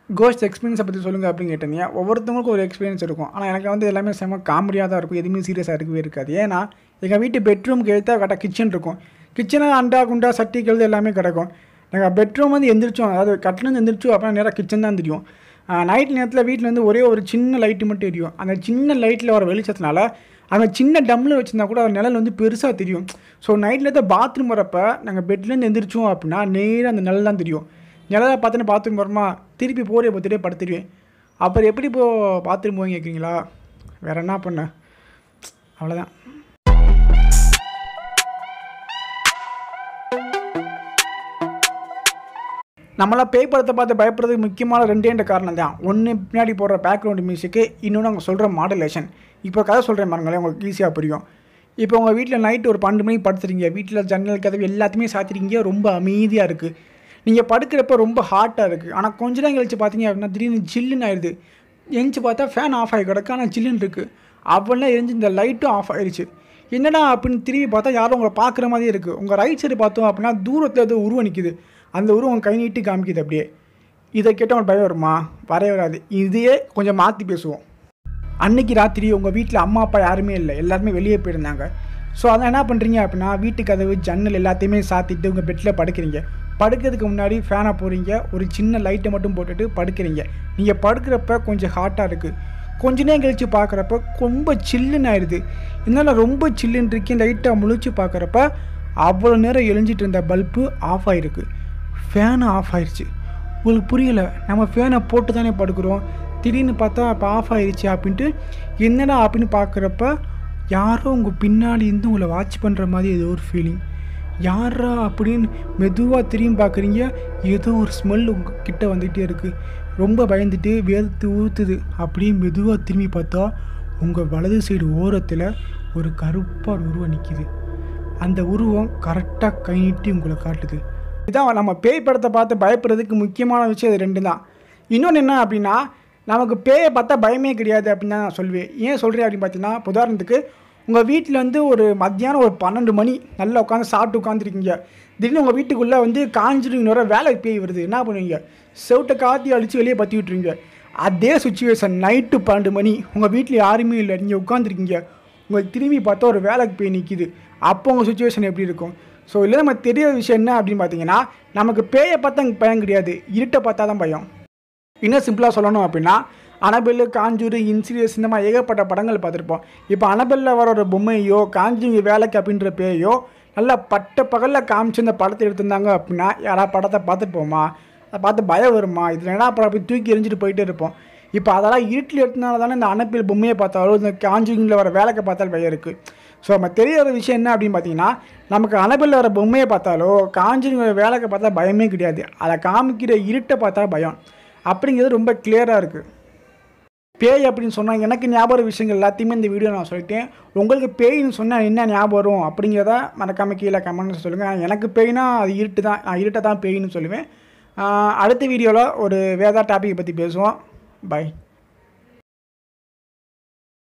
cost எக்ஸ்பீரியன்ஸை பற்றி சொல்லுங்கள் அப்படின்னு கேட்டீங்க ஒவ்வொருத்தவங்களுக்கும் ஒரு எக்ஸ்பீரியன்ஸ் இருக்கும் ஆனால் எனக்கு வந்து எல்லாமே செம காமெடியாக தான் இருக்கும் எதுவுமே சீரியஸாக இருக்கவே இருக்காது ஏன்னா எங்கள் வீட்டு பெட்ரூம்க்கு எடுத்தா கரெக்டாக கிச்சன் இருக்கும் கிச்சனில் அண்டா குண்டா சட்டி கழுது எல்லாமே கிடக்கும் நாங்கள் பெட்ரூம் வந்து எந்திரிச்சோம் அதாவது கட்டிலேருந்து எந்திரிச்சோம் அப்புறம் நேராக கிச்சன் தான் தெரியும் நைட் நேரத்தில் வீட்டில் வந்து ஒரே ஒரு சின்ன லைட்டு மட்டும் எரியும் அந்த சின்ன லைட்டில் வர வெளிச்சத்தினால அந்த சின்ன டம்மில் வச்சிருந்தா கூட அந்த நிழல் வந்து பெருசாக தெரியும் ஸோ நைட் நேரத்தில் பாத்ரூம் வரப்போ நாங்கள் பெட்லேருந்து எந்திரிச்சோம் அப்படின்னா நேராக அந்த நிழல் தான் தெரியும் நிழலை பார்த்துன்னு பாத்ரூம் வரமா திருப்பி போரே பார்த்துட்டே படுத்துடுவேன் அப்புறம் எப்படி இப்போ பாத்ரூம் போய் கேட்குறீங்களா வேறு என்ன பண்ண அவ்வளோதான் நம்மளாம் பேய் படத்தை பார்த்து பயப்படுறதுக்கு முக்கியமான ரெண்டே ரெண்டு காரணம் தான் ஒன்று பின்னாடி போடுற பேக்ரவுண்ட் மியூசிக்கு இன்னொன்று அவங்க சொல்கிற மாடுலேஷன் இப்போ கதை சொல்கிறேன் பாருங்களேன் உங்களுக்கு ஈஸியாக புரியும் இப்போ உங்கள் வீட்டில் நைட்டு ஒரு பன்னெண்டு மணிக்கு படுத்துறீங்க வீட்டில் ஜன்னல் கதவு எல்லாத்தையுமே சாத்திருக்கீங்க ரொம்ப அமைதியாக இருக்குது நீங்கள் படுக்கிறப்ப ரொம்ப ஹாட்டாக இருக்குது ஆனால் கொஞ்ச நேரம் கழிச்சு பார்த்தீங்க அப்படின்னா திடீர்னு ஜில்லுன்னு ஆயிடுது எந்திச்சு பார்த்தா ஃபேன் ஆஃப் ஆகி கிடக்கு ஆனால் ஜில்லுன்னு இருக்குது அவெல்லாம் எரிஞ்சு இந்த லைட்டும் ஆஃப் ஆயிடுச்சு என்னடா அப்படின்னு திரும்பி பார்த்தா யாரும் உங்களை பார்க்குற மாதிரியே இருக்குது உங்கள் ரைட் சைடு பார்த்தோம் அப்படின்னா தூரத்தில் ஏதோ உருவம் நிற்கிது அந்த உருவம் உங்கள் கை நீட்டி காமிக்குது அப்படியே இதை கேட்டால் உங்களுக்கு பயம் வருமா வரவே வராது இதையே கொஞ்சம் மாற்றி பேசுவோம் அன்னைக்கு ராத்திரி உங்கள் வீட்டில் அம்மா அப்பா யாருமே இல்லை எல்லாருமே வெளியே போயிருந்தாங்க ஸோ அதான் என்ன பண்ணுறீங்க அப்படின்னா வீட்டு கதவு ஜன்னல் எல்லாத்தையுமே சாத்திட்டு உங்கள் பெட்டில் படுக்கிறீங்க படுக்கிறதுக்கு முன்னாடி ஃபேனை போடுறீங்க ஒரு சின்ன லைட்டை மட்டும் போட்டுட்டு படுக்கிறீங்க நீங்கள் படுக்கிறப்ப கொஞ்சம் ஹாட்டாக இருக்குது கொஞ்ச நேரம் கழித்து பார்க்குறப்ப ரொம்ப சில்லுன்னு ஆயிடுது இதனால் ரொம்ப சில்லுன்னு இருக்கேன் லைட்டாக முழிச்சு பார்க்குறப்ப அவ்வளோ நேரம் எழிஞ்சிட்டு இருந்த பல்பு ஆஃப் ஆகிருக்கு ஃபேனு ஆஃப் ஆயிடுச்சு உங்களுக்கு புரியல நம்ம ஃபேனை போட்டு தானே படுக்கிறோம் திடீர்னு பார்த்தா இப்போ ஆஃப் ஆயிடுச்சு அப்படின்ட்டு என்னடா அப்படின்னு பார்க்குறப்ப யாரோ உங்கள் பின்னாடி இருந்து உங்களை வாட்ச் பண்ணுற மாதிரி ஏதோ ஒரு ஃபீலிங் யாரா அப்படின்னு மெதுவாக திரும்பி பார்க்குறீங்க ஏதோ ஒரு ஸ்மெல் உங்கள் கிட்ட வந்துகிட்டே இருக்குது ரொம்ப பயந்துட்டு வேர்த்து ஊற்றுது அப்படியே மெதுவாக திரும்பி பார்த்தா உங்கள் வலது சைடு ஓரத்தில் ஒரு கருப்பான உருவம் நிற்கிது அந்த உருவம் கரெக்டாக கை நீட்டி உங்களை காட்டுது இதான் நம்ம பேய் படத்தை பார்த்து பயப்படுறதுக்கு முக்கியமான விஷயம் இது ரெண்டு தான் இன்னொன்று என்ன அப்படின்னா நமக்கு பேயை பார்த்தா பயமே கிடையாது அப்படின்னு தான் நான் சொல்லுவேன் ஏன் சொல்கிறேன் அப்படின்னு பார்த்தீங்கன்னா இப்ப உதாரணத்துக்கு உங்கள் வீட்டில் வந்து ஒரு மத்தியானம் ஒரு பன்னெண்டு மணி நல்லா உட்காந்து சாப்பிட்டு உட்காந்துருக்கீங்க திடீர்னு உங்கள் வீட்டுக்குள்ளே வந்து காஞ்சிருங்கிற வேலை பேய் வருது என்ன பண்ணுவீங்க செவிட்டை காத்தி அழித்து வெளியே பற்றி விட்டுருவீங்க அதே சுச்சுவேஷன் நைட்டு பன்னெண்டு மணி உங்கள் வீட்டில் யாருமே இல்லை நீங்கள் உட்காந்துருக்கீங்க உங்களுக்கு திரும்பி பார்த்தா ஒரு வேலைக்கு போய் நிற்கிது அப்போ உங்கள் சுச்சுவேஷன் எப்படி இருக்கும் ஸோ இல்லை நம்ம தெரியாத விஷயம் என்ன அப்படின்னு பார்த்தீங்கன்னா நமக்கு பேயை பார்த்தா எனக்கு பயம் கிடையாது இருட்டை பார்த்தா தான் பயம் இன்னும் சிம்பிளாக சொல்லணும் அப்படின்னா அனபெல்லு காஞ்சூர் இன்சீரியஸ் இந்த மாதிரி ஏகப்பட்ட படங்கள் பார்த்துருப்போம் இப்போ அனபெல்லில் வர ஒரு பொம்மையோ காஞ்சூங்க வேலைக்கு அப்படின்ற பேயோ நல்லா பட்ட பகலில் காமிச்சு இந்த படத்தை எடுத்திருந்தாங்க அப்படின்னா யாராவது படத்தை பார்த்துட்டு போமா அதை பார்த்து பயம் வருமா இதில் என்ன படம் அப்படி தூக்கி எரிஞ்சிட்டு போயிட்டே இருப்போம் இப்போ அதெல்லாம் இருட்டில் எடுத்தனால தானே இந்த அனப்பில் பொம்மையை பார்த்தாலும் இந்த காஞ்சிங்கில் வர வேலைக்கு பார்த்தாலும் பயம் இருக்குது ஸோ நம்ம தெரியாத விஷயம் என்ன அப்படின்னு பார்த்தீங்கன்னா நமக்கு அனபில் வர பொம்மையை பார்த்தாலோ காஞ்சிங்கிற வேலைக்கு பார்த்தா பயமே கிடையாது அதை காமிக்கிற இருட்டை பார்த்தா பயம் அப்படிங்கிறது ரொம்ப கிளியராக இருக்குது பேய் அப்படின்னு சொன்னால் எனக்கு ஞாபகம் விஷயங்கள் எல்லாத்தையுமே இந்த வீடியோ நான் சொல்லிட்டேன் உங்களுக்கு பேய்னு சொன்னால் என்ன ஞாபகம் வரும் அப்படிங்கிறத மறக்காமல் கீழே கமெண்ட்ஸ் சொல்லுங்கள் எனக்கு பேய்னா அது இருட்டு தான் நான் இருட்டை தான் பேய்னு சொல்லுவேன் ஆஹ் அடுத்த வீடியோவில் ஒரு வேதா டாப்பிக்கை பற்றி பேசுவோம் பை